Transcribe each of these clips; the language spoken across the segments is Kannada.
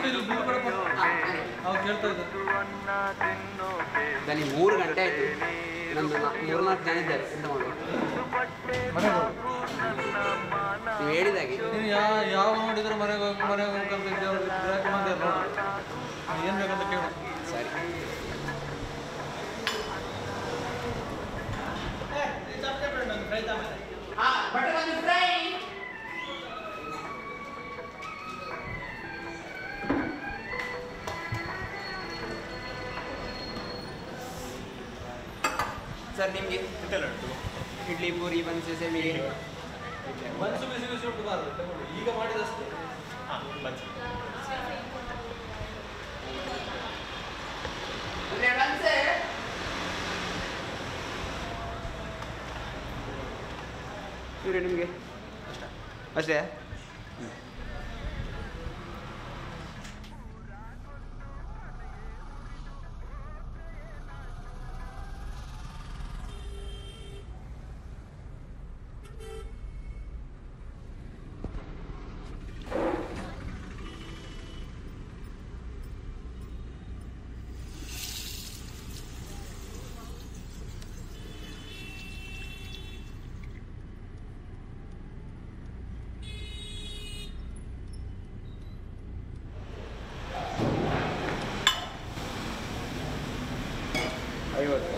ಇಲ್ಲಿ ಬಿಟ್ಟು ಬಿಡಪ್ಪ ಅವ್ರು ಕೇಳ್ತಾ ಇದ್ದಾರೆ ಅಲ್ಲಿ ಮೂರು ಗಂಟೆ ಆಯಿತು ನಮ್ದು ಮೂರ್ನಾಲ್ಕು ಜನ ಇದ್ದಾರೆ ಎಂತ ಮಾಡೋದು ಮನೆಗೆ ನೀವು ಹೇಳಿದಾಗೆ ನೀನು ಯಾ ಯಾವ ನೋಡಿದ್ರು ಮನೆಗೆ ಹೋಗಿ ಮನೆಗೆ ಹೋಗ್ಬೇಕಂತ ಇದ್ದೇವ್ರು ಗಿರಾಕಿ ಮಂದಿ ಅವ್ರು ನೋಡು ಏನು ಬೇಕಂತ ಕೇಳು ಸರಿ ಸರ್ ನಿಮಗೆ ಇಡ್ಲಿ ಪೂರಿ ಬನ್ಸ್ ಸೆಮಿಗೆ ಮನಸ್ಸು ಬಿಸಿ ಬಿಸಿ ಉಂಟು ಬಾರ್ದು ತಗೊಳ್ಳಿ ಈಗ ಮಾಡಿದಷ್ಟೇ ಇವ್ರೆ ನಿಮಗೆ ಅಷ್ಟೇ ಐವತ್ತು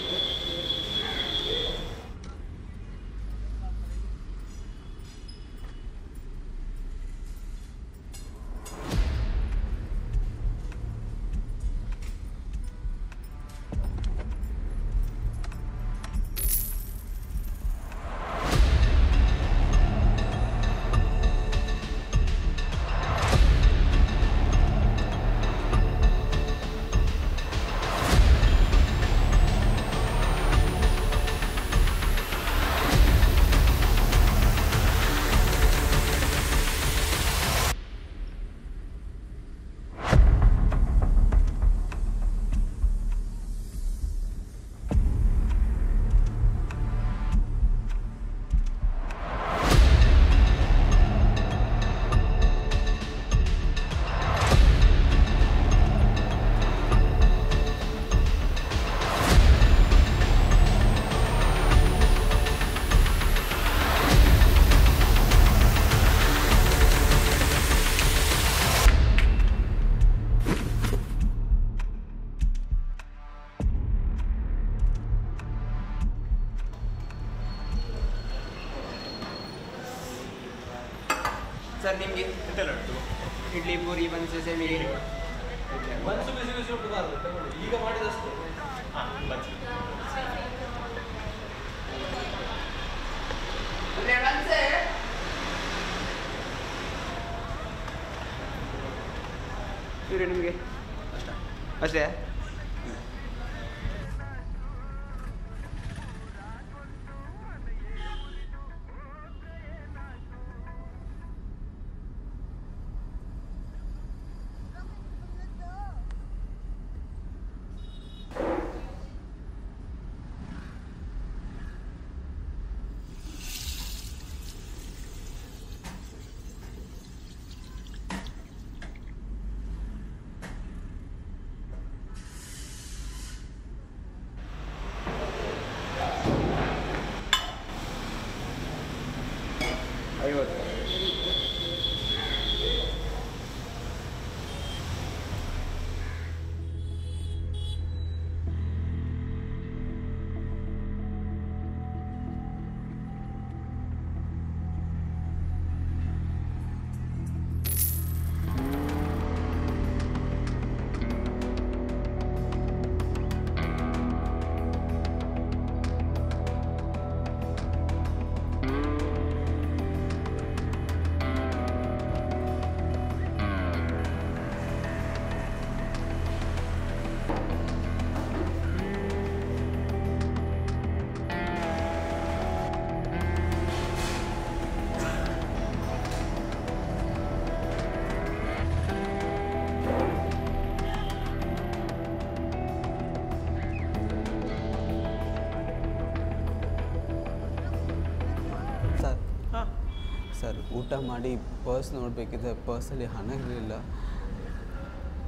ಸರ್ ನಿಮಗೆ ಇಡ್ಲಿ ಪೂರಿ ಬನ್ಸ್ ಸೆಮಿಗೆ ಮನಸ್ಸು ಬಿಸಿ ಬಿಸಿ ಉಂಟು ಬಾರ್ದು ತಗೊಳ್ಳಿ ಈಗ ಮಾಡಿದಷ್ಟೇ ಇವ್ರೆ ನಿಮಗೆ ಅಷ್ಟೇ ಐವತ್ತು ಸರ್ ಸರ್ ಊಟ ಮಾಡಿ ಪರ್ಸ್ ನೋಡಬೇಕಿದ್ರೆ ಪರ್ಸಲ್ಲಿ ಹಣ ಇರಲಿಲ್ಲ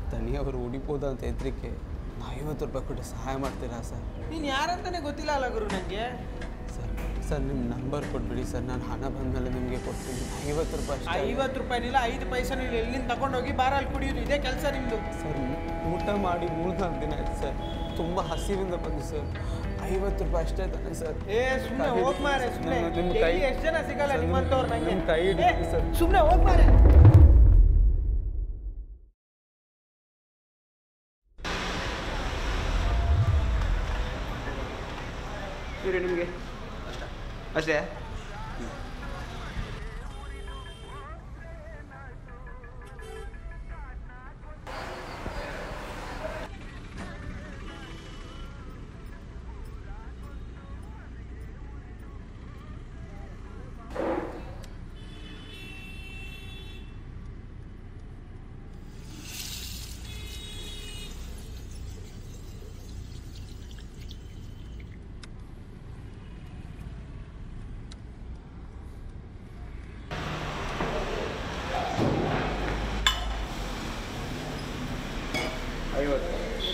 ತನಿಯವರು ಉಡಿಬೋದು ಅಂತ ಹೆದ್ರಿಕೆ ಐವತ್ತು ರೂಪಾಯಿ ಕೊಟ್ಟು ಸಹಾಯ ಮಾಡ್ತೀರಾ ಸರ್ ನೀನು ಯಾರಂತಾನೆ ಗೊತ್ತಿಲ್ಲ ಅಲ್ಲ ಗುರು ನನಗೆ ಸರ್ ಸರ್ ನಿಮ್ಮ ನಂಬರ್ ಕೊಟ್ಬಿಡಿ ಸರ್ ನಾನು ಹಣ ಬಂದಮೇಲೆ ನಿಮಗೆ ಕೊಡ್ತೀನಿ ಐವತ್ತು ರೂಪಾಯಿ ಅಷ್ಟೇ ಐವತ್ತು ರೂಪಾಯಿನಿಲ್ಲ ಐದು ಪೈಸೆನೂ ಇಲ್ಲ ಎಲ್ಲಿಂದ ತಗೊಂಡೋಗಿ ಬಾರಲ್ಲಿ ಕುಡಿಯೋದು ಇದೇ ಕೆಲಸ ನಿಮ್ಮದು ಸರ್ ಊಟ ಮಾಡಿ ಮೂರ್ನಾಲ್ಕು ದಿನ ಆಯ್ತು ಸರ್ ತುಂಬ ಹಸಿವಿಂದ ಬಂದು ಸರ್ ಐವತ್ತು ರೂಪಾಯಿ ಅಷ್ಟೇ ತಾನೆ ಸರ್ ಏ ಸುಮ್ಮನೆ ಹೋಗ್ ಮಾರೆ ಸುಮ್ಮನೆ ನಿಮ್ಮ- ನಿಮ್ಮ ಕೈ ಎಷ್ಟು ಜನ ಸಿಗಲ್ಲ ಸರ್, ನಿಮ್ಮಂತವ್ರು ನಂಗೆ ನಿಮ್ಮ ಕೈ ಹಿಡಿದು ಸರ್. ಸುಮ್ಮನೆ ಹೋಗ್ ಮಾರೆ ಇವ್ರಿ ನಿಮಗೆ ಅಷ್ಟೇ ಐವತ್ತು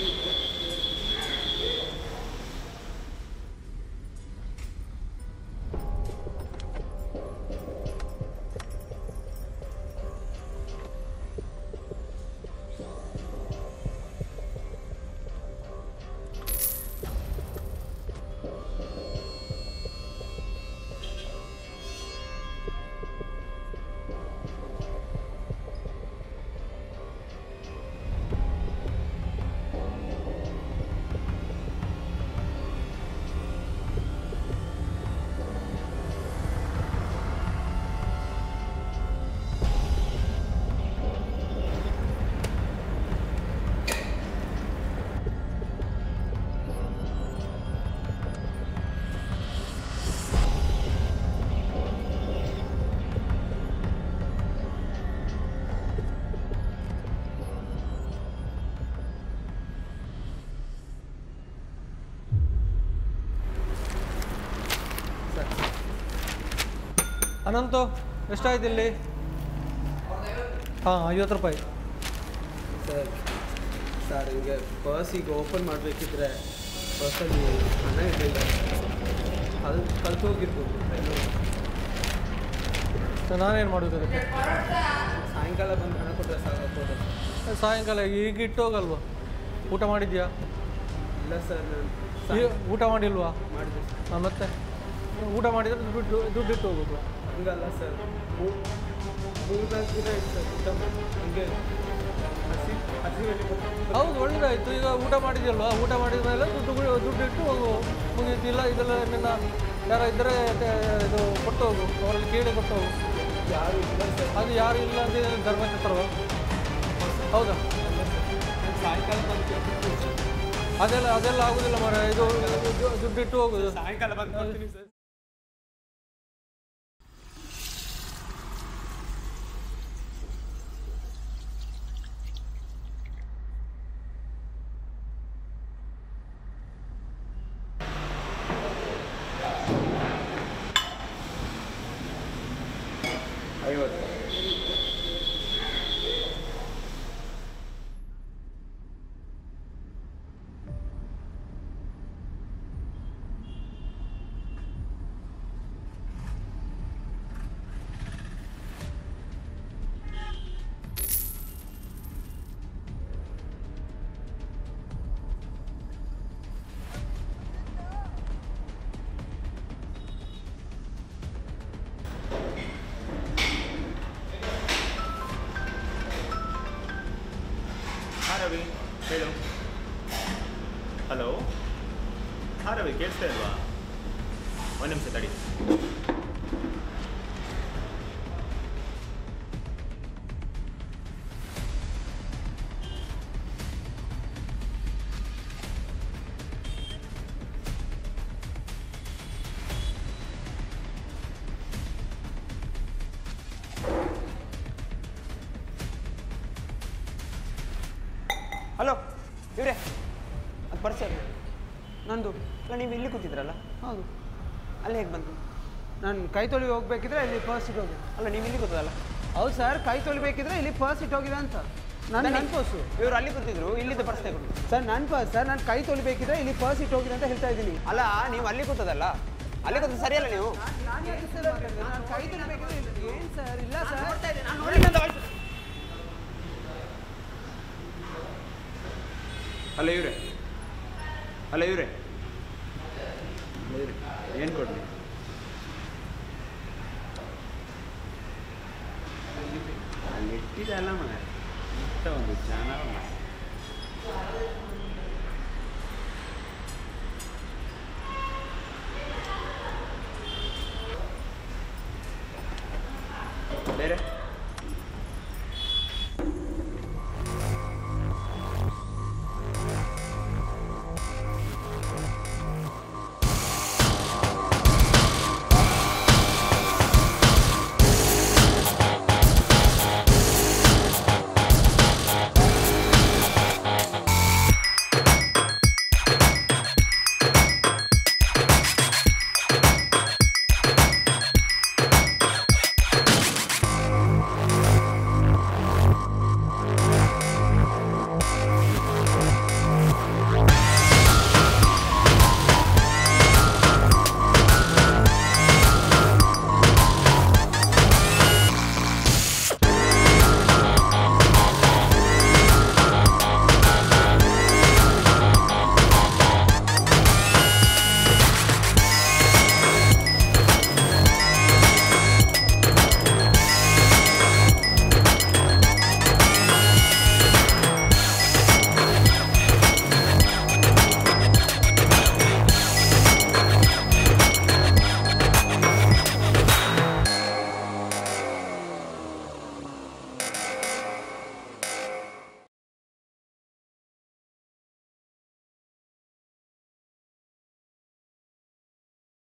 ಅನಂತು ಎಷ್ಟಾಯ್ತು ಇಲ್ಲಿ ಹಾಂ ಐವತ್ತು ರೂಪಾಯಿ ಸರ್ ಸರ್ ಹಿಂಗೆ ಪರ್ಸ್ ಈಗ ಓಪನ್ ಮಾಡಬೇಕಿದ್ರೆ ಪರ್ಸಲ್ಲಿ ಹಣ ಇರಲಿಲ್ಲ ಕಲ್ ಕಲ್ತು ಹೋಗಿರ್ಬೋದು ಸೊ ನಾನೇನು ಮಾಡೋದು ಅದಕ್ಕೆ ಸಾಯಂಕಾಲ ಬಂದು ಹಣ ಕೊಟ್ಟರೆ ಸಾಕಾಗ್ಬೋದು ಸಾಯಂಕಾಲ ಈಗ ಇಟ್ಟೋಗಲ್ವಾ ಊಟ ಮಾಡಿದ್ಯಾ ಇಲ್ಲ ಸರ್ ನಾನು ಈ- ಊಟ ಮಾಡಿಲ್ವಾ ಮಾಡಿದೆ ಸರ್ ಹಾಂ ಮತ್ತೆ ಊಟ ಮಾಡಿದರೆ ದುಡ್ಡು ದುಡ್ಡು ಇಟ್ಟು ಹೋಗೋದು ಹಂಗಲ್ಲ ಸರ್ ಮೂ- ಮೂರ್ನಾಲ್ಕು ದಿನ ಆಯ್ತು ಸರ್ ಊಟ ಮಾಡಿ ಹಂಗೆ ಹಸಿ ಹಸಿವೆಲ್ಲಿ ಬಂದು- ಹೌದು ಒಳ್ಳೇದಾಯ್ತು ಈಗ ಊಟ ಮಾಡಿದ್ಯಲ್ವಾ ಊಟ ಮಾಡಿದ ಮೇಲೆ ದುಡ್ಡು ಬಿಡು- ದುಡ್ಡು ಇಟ್ಟು ಹೋಗು ಮುಗೀತು ಇಲ್ಲ ಇದೆಲ್ಲ ನಿನ್ನ ಯಾರ ಇದ್ದರೆ ಇದು ಕೊಟ್ಟು ಹೋಗು ಅವರಲ್ಲಿ ಕೇಳಿ ಕೊಟ್ಟು ಹೋಗು ಯಾರು ಇಲ್ಲ ಸರ್ ಅದು ಯಾರು ಇಲ್ಲ ಅಂತ ಧರ್ಮಛತ್ರವ ಹೌದಾ ನಾನು ಸಾಯಂಕಾಲ ಬಂದು ಕೇಳ್ತೀನಿ ಸರ್. ಅದೆಲ್ಲ ಅದೆಲ್ಲ ಆಗುದಿಲ್ಲ ಮರ ಇದು ಇದು ದುಡ್ಡು ಇಟ್ಟು ಹೋಗುದು ಸಾಯಂಕಾಲ ಬಂದು ಕೊಡ್ತೀನಿ ಸರ್ ಐವತ್ತು ಹಾಂ ರವಿ ಹೇಳು ಹಲೋ ಹಾಂ ರವಿ ಕೇಳಿಸ್ತಾ ಇಲ್ವಾ ಒಂದು ನಿಮಿಷ ತಡಿ ಹಲೋ ಇವ್ರೆ ಅದು ಪರಿಚಯ ನಂದು ಅಲ್ಲ ನೀವು ಇಲ್ಲಿ ಕೂತಿದ್ರಲ್ಲ ಹೌದು ಅಲ್ಲಿ ಹೇಗೆ ಬಂತು ನಾನು ಕೈ ತೊಳಿ ಹೋಗ್ಬೇಕಿದ್ರೆ ಇಲ್ಲಿ ಪರ್ಸ್ ಇಟ್ಟೋಗಿ ಅಲ್ಲ ನೀವು ಇಲ್ಲಿ ಕೂತದಲ್ಲ ಹೌದು ಸರ್ ಕೈ ತೊಳಿಬೇಕಿದ್ರೆ ಇಲ್ಲಿ ಪರ್ಸ್ ಇಟ್ಟೋಗಿದೆ ಅಂತ ನನ್ನ ನನ್ನ ಪರ್ಸು ಇವ್ರು ಅಲ್ಲಿ ಕೂತಿದ್ರು ಇಲ್ಲಿದ್ದ ಪರ್ಸ್ ತಗೊಂಡು ಸರ್ ನನ್ನ ಪರ್ಸ್ ಸರ್ ನಾನು ಕೈ ತೊಳಿಬೇಕಿದ್ರೆ ಇಲ್ಲಿ ಪರ್ಸ್ ಇಟ್ಟು ಹೋಗಿದೆ ಅಂತ ಹೇಳ್ತಾ ಇದ್ದೀನಿ ಅಲ್ಲ ನೀವು ಅಲ್ಲಿ ಕೂತದಲ್ಲ ಅಲ್ಲಿ ಕೂತದ್ದು ಸರಿಯಲ್ಲ ನೀವು ನಾನು ಕೈ ತೊಳಿಬೇಕಿದ್ರೆ ಏನು ಸರ್ ಇಲ್ಲ ಸರ್ ಅಲ್ಲ ಇವ್ರೆ ಅಲ್ಲ ಇವ್ರೆ ಏನು ಕೊಡ್ಲಿ ಅಲ್ಲಿ ಇಟ್ಟಿದೆ ಅಲ್ಲ ಮನೆ ಇಂಥ ಒಂದು ಚಾನಲ್